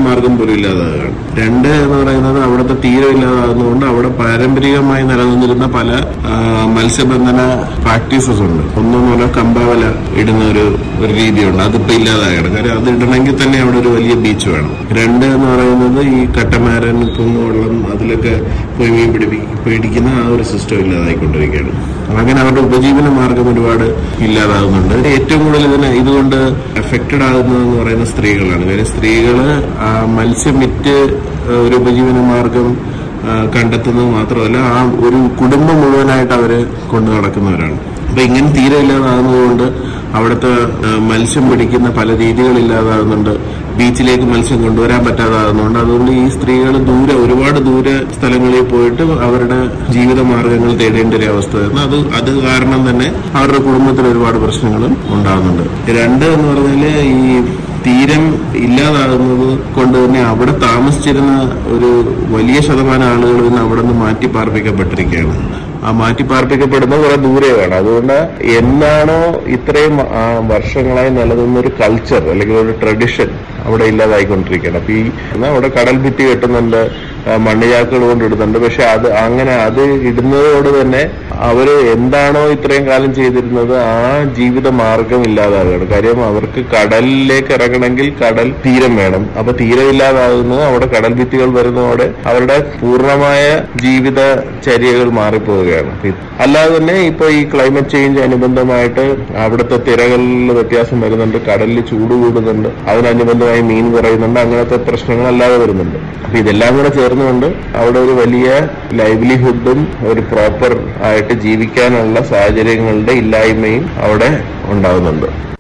മാർഗം പോലും ഇല്ലാതാകുകയാണ് രണ്ട് എന്ന് പറയുന്നത് അവിടുത്തെ തീരം ഇല്ലാതാകുന്നതുകൊണ്ട് അവിടെ പാരമ്പരികമായി നിലനിന്നിരുന്ന പല ആ, മത്സ്യബന്ധന പ്രാക്ടീസസ് ഉണ്ട് ഒന്നെന്ന് പറഞ്ഞാൽ കമ്പാവല ഇടുന്ന ഒരു ഒരു രീതിയുണ്ട് അതിപ്പോ ഇല്ലാതാകണം കാര്യം അത് ഇടണമെങ്കിൽ തന്നെ അവിടെ ഒരു വലിയ ബീച്ച് വേണം രണ്ട് എന്ന് പറയുന്നത് ഈ കട്ടമാരൻ കുന്നുവെള്ളം അതിലൊക്കെ പോയി മീൻ പിടിപ്പി പിടിക്കുന്ന ആ ഒരു സിസ്റ്റം ഇല്ലാതായിക്കൊണ്ടിരിക്കുകയാണ് അങ്ങനെ അവരുടെ ഉപജീവന മാർഗം ഒരുപാട് ഇല്ലാതാകുന്നുണ്ട് ഏറ്റവും കൂടുതൽ ഇതിന് ഇതുകൊണ്ട് എഫക്റ്റഡ് ആകുന്നതെന്ന് പറയുന്ന സ്ത്രീകളാണ് കാര്യം സ്ത്രീകള് ആ മത്സ്യം വിറ്റ് ഒരു ഉപജീവന മാർഗം ആ, കണ്ടെത്തുന്നത് മാത്രമല്ല ആ ഒരു കുടുംബം മുഴുവനായിട്ട് അവര് കൊണ്ടു നടക്കുന്നവരാണ് അപ്പൊ ഇങ്ങനെ തീരെ ഇല്ലാതാകുന്നതുകൊണ്ട് അവിടുത്തെ ആ, മത്സ്യം പിടിക്കുന്ന പല രീതികൾ ഇല്ലാതാകുന്നുണ്ട് ബീച്ചിലേക്ക് മത്സ്യം കൊണ്ടുവരാൻ പറ്റാതാകുന്നുണ്ട് അതുകൊണ്ട് ഈ സ്ത്രീകൾ ദൂരെ ഒരുപാട് ദൂരെ സ്ഥലങ്ങളിൽ പോയിട്ട് അവരുടെ ജീവിത മാർഗങ്ങൾ തേടേണ്ട ഒരു അവസ്ഥ വരുന്നു അത് അത് കാരണം തന്നെ അവരുടെ കുടുംബത്തിൽ ഒരുപാട് പ്രശ്നങ്ങളും ഉണ്ടാകുന്നുണ്ട് രണ്ട് എന്ന് പറഞ്ഞാല് ഈ തീരം ഇല്ലാതാകുന്നത് കൊണ്ട് തന്നെ അവിടെ താമസിച്ചിരുന്ന ഒരു വലിയ ശതമാനം ആളുകൾ ഇന്ന് അവിടെ നിന്ന് മാറ്റി പാർപ്പിക്കപ്പെട്ടിരിക്കുകയാണ് ആ മാറ്റി പാർപ്പിക്കപ്പെടുന്ന കുറെ ദൂരെയാണ് അതുകൊണ്ട് എന്നാണോ ഇത്രയും ആ, വർഷങ്ങളായി നിലനിന്ന ഒരു കൾച്ചർ അല്ലെങ്കിൽ ഒരു ട്രഡിഷൻ അവിടെ ഇല്ലാതായിക്കൊണ്ടിരിക്കുകയാണ് അപ്പൊ ഈ എന്നാ അവിടെ കടൽ ഭിത്തി കെട്ടുന്നുണ്ട് ആ, മണ്ണുചാക്കുകൾ കൊണ്ട് ഇടുന്നുണ്ട് പക്ഷെ അത് അങ്ങനെ അത് ഇടുന്നതോട് തന്നെ അവര് എന്താണോ ഇത്രയും കാലം ചെയ്തിരുന്നത് ആ ജീവിത മാർഗം ഇല്ലാതാവുകയാണ് കാര്യം അവർക്ക് കടലിലേക്ക് ഇറങ്ങണമെങ്കിൽ കടൽ തീരം വേണം അപ്പൊ തീരം ഇല്ലാതാകുന്നു അവിടെ കടൽ ഭിത്തികൾ വരുന്നതോടെ അവരുടെ പൂർണ്ണമായ ജീവിത ചര്യകൾ മാറിപ്പോവുകയാണ് ഇത് അല്ലാതെ തന്നെ ഇപ്പൊ ഈ ക്ലൈമറ്റ് ചേഞ്ച് അനുബന്ധമായിട്ട് അവിടുത്തെ തിരകളിൽ വ്യത്യാസം വരുന്നുണ്ട് കടലിൽ ചൂട് കൂടുന്നുണ്ട് അതിനനുബന്ധമായി മീൻ കുറയുന്നുണ്ട് അങ്ങനത്തെ പ്രശ്നങ്ങൾ അല്ലാതെ വരുന്നുണ്ട് അപ്പൊ ഇതെല്ലാം കൂടെ ചേർന്നുകൊണ്ട് അവിടെ ഒരു വലിയ ലൈവ്ലിഹുഡും ഒരു പ്രോപ്പർ ആയിട്ട് ജീവിക്കാനുള്ള സാഹചര്യങ്ങളുടെ ഇല്ലായ്മയും അവിടെ ഉണ്ടാകുന്നുണ്ട്